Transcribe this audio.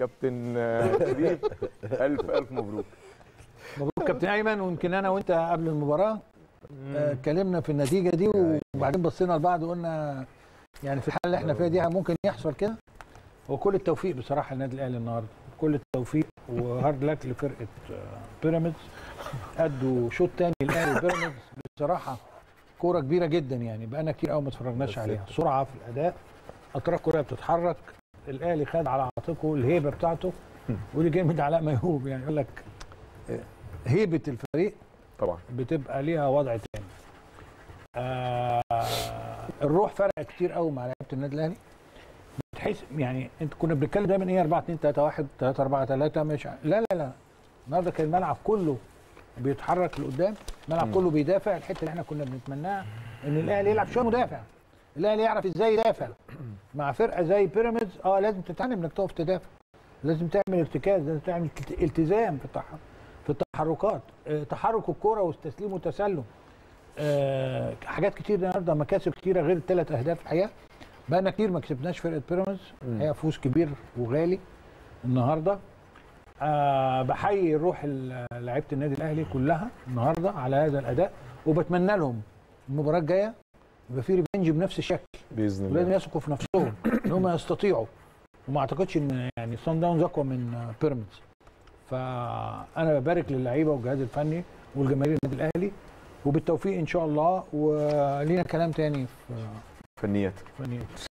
كابتن آه، شريف الف الف مبروك مبروك كابتن ايمن ويمكن انا وانت قبل المباراه آه، اتكلمنا في النتيجه دي وبعدين بصينا لبعض وقلنا يعني في الحاله اللي احنا فيها دي ممكن يحصل كده وكل التوفيق بصراحه للنادي الاهلي النهارده كل التوفيق وهارد لك لفرقه آه، بيراميدز ادوا شوط تاني الاهلي وبيراميدز بصراحه كوره كبيره جدا يعني بقالنا كتير قوي ما اتفرجناش عليها سرعه في الاداء اطراف كوره بتتحرك الاهلي خد على عاتقه الهيبه بتاعته ودي كلمه علاء ميهوب يعني يقول لك آه، هيبه الفريق طبعا بتبقى ليها وضع تاني آه الروح فرق كتير قوي مع لعيبه النادي الاهلي بتحس يعني انت كنا بنتكلم دايما ايه 4 2 3 1 3 4 3 مش ع- لا لا لا النهارده كان الملعب كله بيتحرك لقدام الملعب كله بيدافع الحته اللي احنا كنا بنتمناها ان الاهلي يلعب شويه مدافع الاهلي يعرف ازاي يدافع مع فرقه زي بيراميدز اه لازم تتعلم انك تقف تدافع لازم تعمل ارتكاز لازم تعمل الت- التزام في التحرك في التحركات آه، تحرك الكرة والتسليم والتسلم آه، حاجات كتير النهارده مكاسب كتيره غير الثلاث اهداف الحقيقه بقالنا كتير ما كسبناش فرقه بيراميدز هي فوز كبير وغالي النهارده آه بحيي روح ال- لعيبه النادي الاهلي كلها النهارده على هذا الاداء وبتمنى لهم المباراه الجايه يبقى في ريفنج بنفس الشكل باذن ولازم الله يثقوا في نفسهم ان هم يستطيعوا وما اعتقدش ان يعني صن داونز اقوى من آه، بيراميدز فانا ببارك للعيبه والجهاز الفني والجماهير النادي الاهلي وبالتوفيق ان شاء الله ولينا كلام تاني في فنيات فنيات